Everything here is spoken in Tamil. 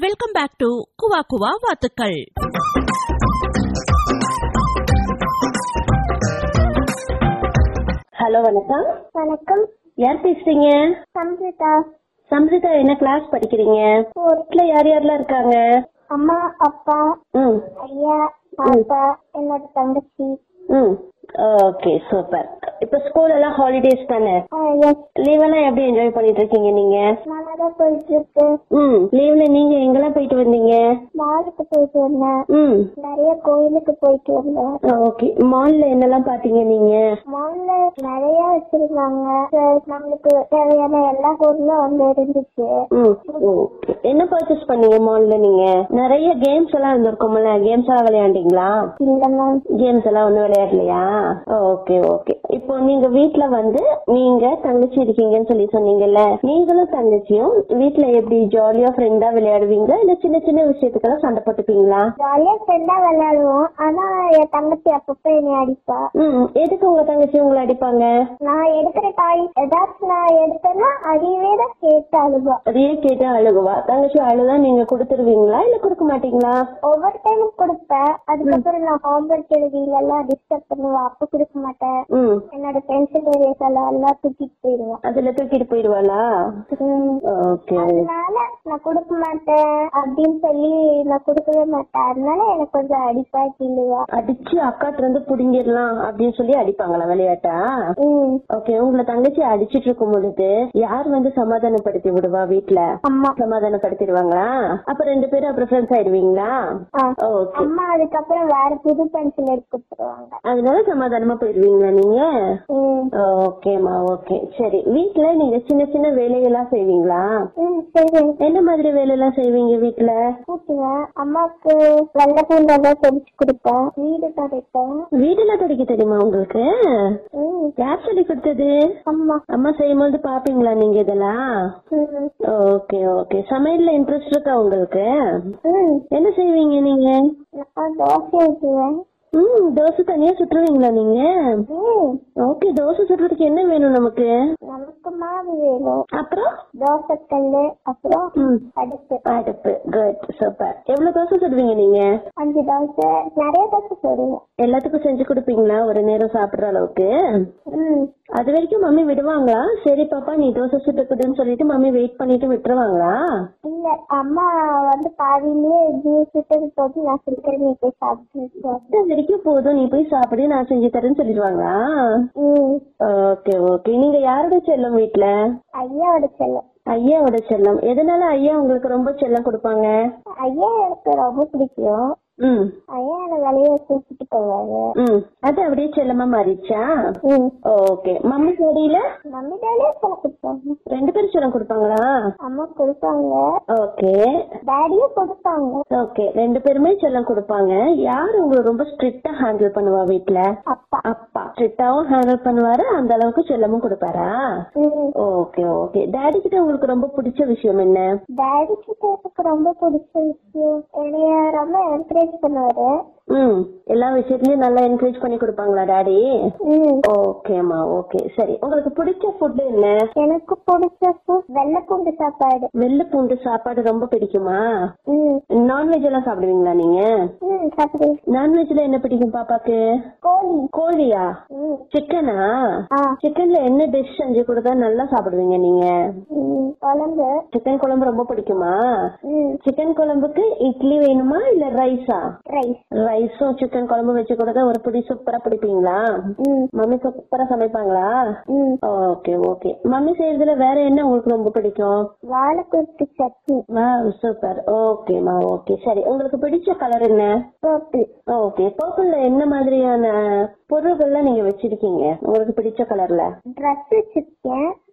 வெல்கம் பேக் டு குவா குவா வாத்துக்கள் ஹலோ வணக்கம் வணக்கம் யார் பேசுறீங்க சம்ரிதா சம்ரிதா என்ன கிளாஸ் படிக்கிறீங்க வீட்ல யார் யாரெல்லாம் இருக்காங்க அம்மா அப்பா ம் ஐயா தாத்தா என்னோட தங்கச்சி ம் ஓகே சூப்பர் இப்ப ஸ்கூல் எல்லாம் ஹாலிடேஸ் தானே எஸ் லீவ் எல்லாம் எப்படி என்ஜாய் பண்ணிட்டு இருக்கீங்க நீங்க நல்லா தான் போயிட்டு இருக்கு ம் லீவ்ல நீங்க எங்கெல்லாம் போயிட்டு வந்தீங்க மாலுக்கு போயிட்டு வந்தேன் ம் நிறைய கோயிலுக்கு போயிட்டு வந்தேன் ஓகே மால்ல என்னெல்லாம் பாத்தீங்க நீங்க மால்ல நிறைய வச்சிருந்தாங்க சரி, நம்மளுக்கு தேவையான எல்லா பொருளும் அங்க இருந்துச்சு ம் ஓகே என்ன பர்ச்சேஸ் பண்ணீங்க மால்ல நீங்க நிறைய கேம்ஸ் எல்லாம் இருந்திருக்கும்ல கேம்ஸ் எல்லாம் விளையாண்டீங்களா இல்ல மேம் கேம்ஸ் எல்லாம் ஒண்ணும் விளையாடலையா ஓகே ஓகே இப்போ நீங்க வீட்ல வந்து நீங்க தங்கச்சி இருக்கீங்கன்னு சொல்லி சொன்னீங்கல்ல நீங்களும் தங்கச்சியும் வீட்ல எப்படி ஜாலியா ஃப்ரெண்டா விளையாடுவீங்களா இல்ல சின்ன சின்ன விஷயத்துக்கெல்லாம் சண்டை போட்டுப்பீங்களா ஜாலியா ஃப்ரெண்டா விளையாடுவோம் ஆனா என் தங்கச்சி அப்பப்ப என்னை அடிப்பா ம் எதுக்கு உங்க தங்கச்சி உங்களை அடிப்பாங்க நான் எடுக்கிற காய் ஏதாச்சும் நான் எடுத்தேன்னா அதையவே தான் கேட்டு அழுவா அதையே கேட்டு அழுகுவா தங்கச்சி அழுதா நீங்க கொடுத்துருவீங்களா இல்ல கொடுக்க மாட்டீங்களா ஒவ்வொரு டைமும் கொடுப்பேன் அதுக்கப்புறம் நான் ஹோம்ஒர்க் எழுதியில எல்லாம் டிஸ்டர்ப் பண்ணுவேன் அப்ப கொடுக்க மாட்டேன் ம் என்னோட பென்சில் ஏரியாஸ் எல்லாம் எல்லாம் தூக்கிட்டு போயிடுவேன் அதுல தூக்கிட்டு போயிடுவாளா ஓகே அதனால நான் கொடுக்க மாட்டேன் அப்படின்னு சொல்லி நான் கொடுக்கவே மாட்டேன் அதனால எனக்கு கொஞ்சம் அடிப்பா கிள்ளுவா அடிச்சு அக்காட்ட இருந்து புடிங்கிடலாம் அப்படின்னு சொல்லி அடிப்பாங்களா விளையாட்டா ம் ஓகே உங்களை தங்கச்சி அடிச்சிட்டு இருக்கும் பொழுது யார் வந்து சமாதானப்படுத்தி விடுவா வீட்ல அம்மா சமாதானப்படுத்திடுவாங்களா அப்ப ரெண்டு பேரும் அப்புறம் ஃப்ரெண்ட்ஸ் ஆயிடுவீங்களா ஆ. ஓகே அம்மா அதுக்கப்புறம் வேற புது பென்சில் எடுத்து கொடுத்துருவாங்க அதனால சமாதானமா போயிடுவீங்களா நீங்க ம் ஓகேமா ஓகே சரி வீட்ல நீங்க சின்ன சின்ன வேலையெல்லாம் செய்வீங்களா ம் சரி என்ன மாதிரி வேலையெல்லாம் செய்வீங்க வீட்ல கூட்டுவேன் அம்மாவுக்கு வெள்ளை பூண்டெல்லாம் தெளிச்சு கொடுப்பேன் வீடு துடைப்பேன் வீடெல்லாம் துடைக்க தெரியுமா உங்களுக்கு ம் யார் சொல்லி கொடுத்தது அம்மா அம்மா செய்யும் போது பாப்பீங்களா நீங்க இதெல்லாம் ம் ஓகே ஓகே சமையல்ல இன்ட்ரெஸ்ட் இருக்கா உங்களுக்கு ம் என்ன செய்வீங்க நீங்க நான் தோசை ஊற்றுவேன் ம் தோசை தனியா சுட்டுருவீங்களா நீங்க ம் ஓகே தோசை சுடுறதுக்கு என்ன வேணும் நமக்கு நமக்கு மாவு வேணும் அப்புறம் தோசை கல்லு அப்புறம் ம். அடுப்பு அடுப்பு குட் சூப்பர் எவ்வளவு தோசை சுடுவீங்க நீங்க அஞ்சு தோசை நிறைய தோசை போடுவோம் எல்லாத்துக்கும் செஞ்சு கொடுப்பீங்களா ஒரு நேரம் சாப்பிடுற அளவுக்கு ம் அது வரைக்கும் மம்மி விடுவாங்களா சரி பாப்பா நீ தோசை சுட்டுக்குதுன்னு சொல்லிட்டு மம்மி வெயிட் பண்ணிட்டு விட்டுருவாங்களா இல்ல அம்மா வந்து பாதியிலேயே ஜூஸ் சுட்டது போட்டு நான் சுடுக்கிறேன் நீ போய் சாப்பிட்டு அது வரைக்கும் போதும் நீ போய் சாப்பிடு நான் செஞ்சு தரேன்னு சொல்லிடுவாங்களா ம் ஓகே ஓகே நீங்க யாரோட செல்லம் வீட்ல ஐயாவோட செல்லம் ஐயாவோட செல்லம் எதனால ஐயா உங்களுக்கு ரொம்ப செல்லம் கொடுப்பாங்க ஐயா எனக்கு ரொம்ப பிடிக்கும் ம் ஐயா என்னை வெளியே கூப்பிட்டு போவாரு ம் அது அப்படியே செல்லமா மாறிடுச்சா ம் ஓகே மம்மி டேடியில மம்மி டாடியே சொல்ல கொடுப்பாங்க ரெண்டு பேரும் செல்லம் கொடுப்பாங்களா அம்மா கொடுப்பாங்க ஓகே டாடியும் கொடுப்பாங்க ஓகே ரெண்டு பேருமே செல்லம் கொடுப்பாங்க யார் உங்களை ரொம்ப ஸ்ட்ரிக்டா ஹேண்டில் பண்ணுவா வீட்ல அப்பா அப்பா ஸ்ட்ரிக்டாவும் ஹேண்டில் பண்ணுவாரு அந்த அளவுக்கு செல்லமும் கொடுப்பாரா ம் ஓகே ஓகே டாடி கிட்ட உங்களுக்கு ரொம்ப பிடிச்ச விஷயம் என்ன டாடி கிட்ட எனக்கு ரொம்ப பிடிச்ச விஷயம் என்னைய ரொம்ப என்கரேஜ் பண்ணுவாரு ம் எல்லா விஷயத்துலயும் நல்லா என்கரேஜ் பண்ணி கொடுப்பாங்களா டாடி ம் ஓகேம்மா ஓகே சரி உங்களுக்கு பிடிச்ச ஃபுட் என்ன எனக்கு பிடிச்ச ஃபுட் வெள்ளை பூண்டு சாப்பாடு வெள்ளை பூண்டு சாப்பாடு ரொம்ப பிடிக்குமா ம் நான்வெஜ் எல்லாம் சாப்பிடுவீங்களா நீங்க ம் சாப்பிடு நான்வெஜ்ல என்ன பிடிக்கும் பாப்பாக்கு கோழி கோழியா ம் சிக்கனா ஆ சிக்கன்ல என்ன டிஷ் செஞ்சு கொடுத்தா நல்லா சாப்பிடுவீங்க நீங்க ம் குழம்பு சிக்கன் குழம்பு ரொம்ப பிடிக்குமா ம் சிக்கன் குழம்புக்கு இட்லி வேணுமா இல்ல ரைஸா ரைஸ் ரைஸும் சிக்கன் குழம்பு வச்சு கொடுத்தா ஒரு பிடி சூப்பரா பிடிப்பீங்களா ம் மம்மி சூப்பரா சமைப்பாங்களா ம் ஓகே ஓகே மம்மி செய்யறதுல வேற என்ன உங்களுக்கு ரொம்ப பிடிக்கும் வாழைக்கூட்டு சட்னி சூப்பர் ஓகேமா ஓகே சரி உங்களுக்கு பிடிச்ச கலர் என்ன பர்பிள் ஓகே பர்பிள்ல என்ன மாதிரியான பொருள்கள்லாம் நீங்க வச்சிருக்கீங்க உங்களுக்கு பிடிச்ச கலர்ல ட்ரெஸ் வச்சிருக்கேன்